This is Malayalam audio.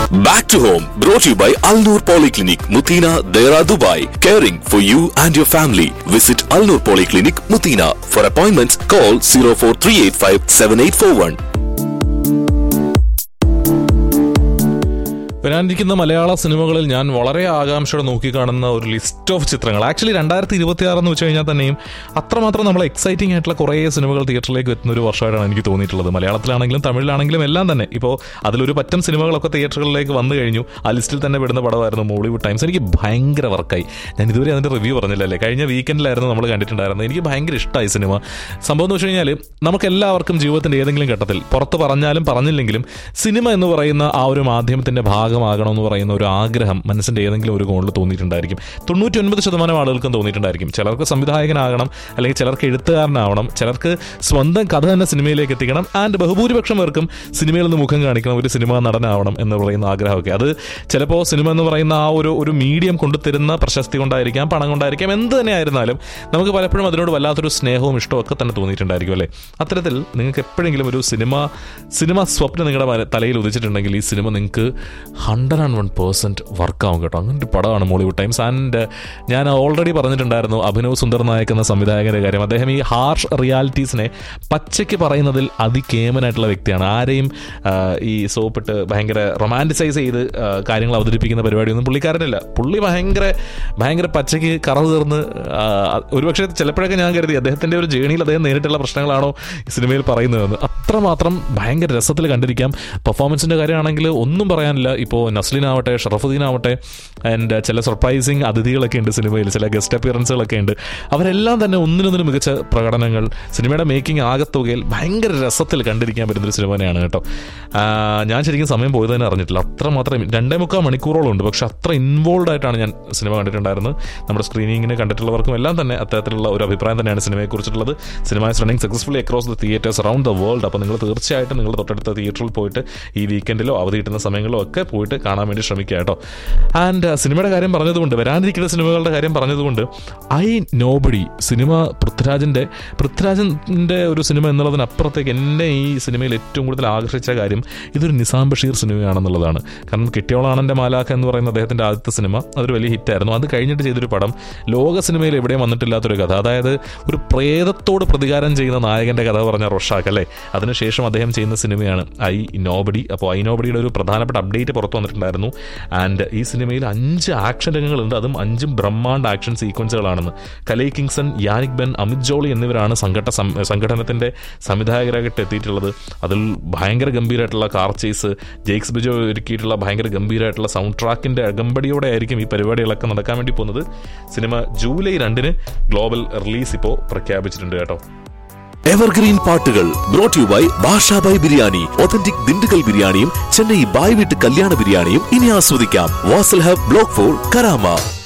Back to home, brought to you by Al Noor Polyclinic, Mutina, Dera, Dubai. Caring for you and your family. Visit Al Noor Polyclinic, Mutina. For appointments, call 04385 7841. വരാനിരിക്കുന്ന മലയാള സിനിമകളിൽ ഞാൻ വളരെ ആകാംക്ഷയോടെ നോക്കിക്കാണുന്ന ഒരു ലിസ്റ്റ് ഓഫ് ചിത്രങ്ങൾ ആക്ച്വലി രണ്ടായിരത്തി ഇരുപത്തി ആറ് എന്ന് വെച്ച് കഴിഞ്ഞാൽ തന്നെയും അത്രമാത്രം നമ്മൾ എക്സൈറ്റിംഗ് ആയിട്ടുള്ള കുറേ സിനിമകൾ തിയേറ്ററിലേക്ക് എത്തുന്ന ഒരു വർഷമായിട്ടാണ് എനിക്ക് തോന്നിയിട്ടുള്ളത് മലയാളത്തിലാണെങ്കിലും തമിഴിലാണെങ്കിലും എല്ലാം തന്നെ ഇപ്പോൾ അതിലൊരു പറ്റം സിനിമകളൊക്കെ തിയേറ്ററുകളിലേക്ക് വന്നു കഴിഞ്ഞു ആ ലിസ്റ്റിൽ തന്നെ പെടുന്ന പടമായിരുന്നു മോളിവുഡ് ടൈംസ് എനിക്ക് ഭയങ്കര വർക്കായി ഞാൻ ഇതുവരെ അതിൻ്റെ റിവ്യൂ പറഞ്ഞില്ലല്ലേ കഴിഞ്ഞ വീക്കെൻഡിലായിരുന്നു നമ്മൾ കണ്ടിട്ടുണ്ടായിരുന്നത് എനിക്ക് ഭയങ്കര ഇഷ്ടമായി സിനിമ സംഭവം എന്ന് വെച്ച് കഴിഞ്ഞാൽ നമുക്ക് എല്ലാവർക്കും ജീവിതത്തിൻ്റെ ഏതെങ്കിലും ഘട്ടത്തിൽ പുറത്ത് പറഞ്ഞാലും പറഞ്ഞില്ലെങ്കിലും സിനിമ എന്ന് പറയുന്ന ആ ഒരു മാധ്യമത്തിൻ്റെ ഭാഗമാകണമെന്ന് പറയുന്ന ഒരു ആഗ്രഹം മനസ്സിൻ്റെ ഏതെങ്കിലും ഒരു കോണിൽ തോന്നിയിട്ടുണ്ടായിരിക്കും തൊണ്ണൂറ്റി ഒൻപത് ശതമാനം ആളുകൾക്കും തോന്നിയിട്ടുണ്ടായിരിക്കും ചിലർക്ക് സംവിധായകനാകണം അല്ലെങ്കിൽ ചിലർക്ക് എഴുത്തുകാരനാവണം ചിലർക്ക് സ്വന്തം കഥ തന്നെ സിനിമയിലേക്ക് എത്തിക്കണം ആൻഡ് ബഹുഭൂരിപക്ഷം പേർക്കും സിനിമയിൽ നിന്ന് മുഖം കാണിക്കണം ഒരു സിനിമാ നടനാവണം എന്ന് പറയുന്ന ആഗ്രഹമൊക്കെ അത് ചിലപ്പോൾ സിനിമ എന്ന് പറയുന്ന ആ ഒരു ഒരു മീഡിയം കൊണ്ടുതരുന്ന പ്രശസ്തി കൊണ്ടായിരിക്കാം പണം കൊണ്ടായിരിക്കാം എന്ത് തന്നെ ആയിരുന്നാലും നമുക്ക് പലപ്പോഴും അതിനോട് വല്ലാത്തൊരു സ്നേഹവും ഇഷ്ടവും ഒക്കെ തന്നെ തോന്നിയിട്ടുണ്ടായിരിക്കും അല്ലേ അത്തരത്തിൽ നിങ്ങൾക്ക് എപ്പോഴെങ്കിലും ഒരു സിനിമ സിനിമ സ്വപ്നം നിങ്ങളുടെ മന- തലയിൽ ഉദിച്ചിട്ടുണ്ടെങ്കിൽ ഈ സിനിമ നിങ്ങൾക്ക് ഹൺഡ്രഡ് ആൻഡ് വൺ പേഴ്സൻറ്റ് വർക്കാവും കേട്ടോ അങ്ങനെ ഒരു പടമാണ് മോളിവുഡ് ടൈംസ് ആൻഡ് ഞാൻ ഓൾറെഡി പറഞ്ഞിട്ടുണ്ടായിരുന്നു അഭിനവ് സുന്ദർ നായക് എന്ന സംവിധായകന്റെ കാര്യം അദ്ദേഹം ഈ ഹാർഷ് റിയാലിറ്റീസിനെ പച്ചയ്ക്ക് പറയുന്നതിൽ അതികേമനായിട്ടുള്ള വ്യക്തിയാണ് ആരെയും ആ, ഈ സോപ്പിട്ട് ഭയങ്കര റൊമാൻറ്റിസൈസ് ചെയ്ത് ആ, കാര്യങ്ങൾ അവതരിപ്പിക്കുന്ന പരിപാടിയൊന്നും പുള്ളിക്കാരനില്ല പുള്ളി ഭയങ്കര ഭയങ്കര പച്ചയ്ക്ക് കറവ് തീർന്ന് ആ, ഒരുപക്ഷെ ചിലപ്പോഴൊക്കെ ഞാൻ കരുതി അദ്ദേഹത്തിന്റെ ഒരു ജേണിയിൽ അദ്ദേഹം നേരിട്ടുള്ള പ്രശ്നങ്ങളാണോ ഈ സിനിമയിൽ പറയുന്നതെന്ന് അത്രമാത്രം ഭയങ്കര രസത്തിൽ കണ്ടിരിക്കാം പെർഫോമൻസിന്റെ കാര്യമാണെങ്കിൽ ഒന്നും പറയാനില്ല ഇപ്പോൾ നസ്ലിൻ ആവട്ടെ ഷറഫുദ്ദീൻ ആവട്ടെ ആൻഡ് ചില സർപ്രൈസിങ് അതിഥികളൊക്കെ ഉണ്ട് സിനിമയിൽ ചില ഗസ്റ്റ് അപ്പിയറൻസുകളൊക്കെ ഉണ്ട് അവരെല്ലാം തന്നെ ഒന്നിനൊന്നിനും മികച്ച പ്രകടനങ്ങൾ സിനിമയുടെ മേക്കിംഗ് ആകത്തുകയിൽ ഭയങ്കര രസത്തിൽ കണ്ടിരിക്കാൻ പറ്റുന്നൊരു സിനിമ തന്നെയാണ് കേട്ടോ ആ, ഞാൻ ശരിക്കും സമയം പോയത് തന്നെ അറിഞ്ഞിട്ടില്ല അത്രമാത്രം രണ്ടേ മുക്കാൽ മണിക്കൂറോളം ഉണ്ട് പക്ഷെ അത്ര ഇൻവോൾവ് ആയിട്ടാണ് ഞാൻ സിനിമ കണ്ടിട്ടുണ്ടായിരുന്നത് നമ്മുടെ സ്ക്രീനിങ്ങിന് കണ്ടിട്ടുള്ളവർക്കും എല്ലാം തന്നെ അത്തരത്തിലുള്ള ഒരു അഭിപ്രായം തന്നെയാണ് സിനിമയെക്കുറിച്ചിട്ടുള്ളത് cinema is running successfully across the theatres around the world അപ്പോൾ നിങ്ങൾ തീർച്ചയായിട്ടും നിങ്ങൾ തൊട്ടടുത്ത തിയേറ്ററിൽ പോയിട്ട് ഈ വീക്കെൻഡിലോ അവധി കിട്ടുന്ന സമയങ്ങളിലോ ഒക്കെ പോയിട്ട് കാണാൻ വേണ്ടി ശ്രമിക്കുക കേട്ടോ ആൻഡ് സിനിമയുടെ കാര്യം പറഞ്ഞതുകൊണ്ട് വരാനിരിക്കുന്ന സിനിമകളുടെ കാര്യം പറഞ്ഞതുകൊണ്ട് ഐ നോബഡി സിനിമ പൃഥ്വിരാജിൻ്റെ പൃഥ്വിരാജിൻ്റെ ഒരു സിനിമ എന്നുള്ളതിനപ്പുറത്തേക്ക് എന്നെ ഈ സിനിമയിൽ ഏറ്റവും കൂടുതൽ ആകർഷിച്ച കാര്യം ഇതൊരു നിസാം ബഷീർ സിനിമയാണെന്നുള്ളതാണ് കാരണം കിട്ടിയോളാണെൻ്റെ മാലാഖ എന്ന് പറയുന്ന അദ്ദേഹത്തിൻ്റെ ആദ്യത്തെ സിനിമ അതൊരു വലിയ ഹിറ്റായിരുന്നു അത് കഴിഞ്ഞിട്ട് ചെയ്തൊരു പടം ലോക സിനിമയിൽ എവിടെയും വന്നിട്ടില്ലാത്തൊരു കഥ അതായത് ഒരു പ്രേതത്തോട് പ്രതികാരം ചെയ്യുന്ന നായകൻ്റെ കഥ പറഞ്ഞ റൊഷാക്ക് അല്ലേ അതിനുശേഷം അദ്ദേഹം ചെയ്യുന്ന സിനിമയാണ് ഐ നോബഡി അപ്പോൾ ഐ നോബഡിയുടെ ഒരു പ്രധാനപ്പെട്ട അപ്ഡേറ്റ് പുറത്തു വന്നിട്ടുണ്ടായിരുന്നു ആൻഡ് ഈ സിനിമയിൽ അഞ്ച് ആക്ഷൻ രംഗങ്ങളുണ്ട് അതും അഞ്ചും ബ്രഹ്മാണ്ഡ ആക്ഷൻ സീക്വൻസുകളാണെന്ന് കലൈ കിങ്സൺ യാനിക് ബെൻ അമിത് ജോളി എന്നിവരാണ് സംഘട സം- സംഘടനത്തിന്റെ സംവിധായകരായിട്ട് എത്തിയിട്ടുള്ളത് അതിൽ ഭയങ്കര ഗംഭീരമായിട്ടുള്ള കാർ ചേസ് ജെയ്ക്സ് ബിജോ ഒരുക്കിയിട്ടുള്ള ഭയങ്കര ഗംഭീരമായിട്ടുള്ള സൗണ്ട് ട്രാക്കിന്റെ അകമ്പടിയോടെ ആയിരിക്കും ഈ പരിപാടികളൊക്കെ നടക്കാൻ വേണ്ടി പോകുന്നത് സിനിമ ജൂലൈ രണ്ടിന് ഗ്ലോബൽ റിലീസ് ഇപ്പോൾ പ്രഖ്യാപിച്ചിട്ടുണ്ട് കേട്ടോ എവർഗ്രീൻ പാട്ടുകൾ brought you by Bashabhai biryani authentic Dindigul ബിരിയാണിയും ചെന്നൈ ബായ് വീട്ട് കല്യാണ ബിരിയാണിയും ഇനി ആസ്വദിക്കാം Vasal hub block four Karama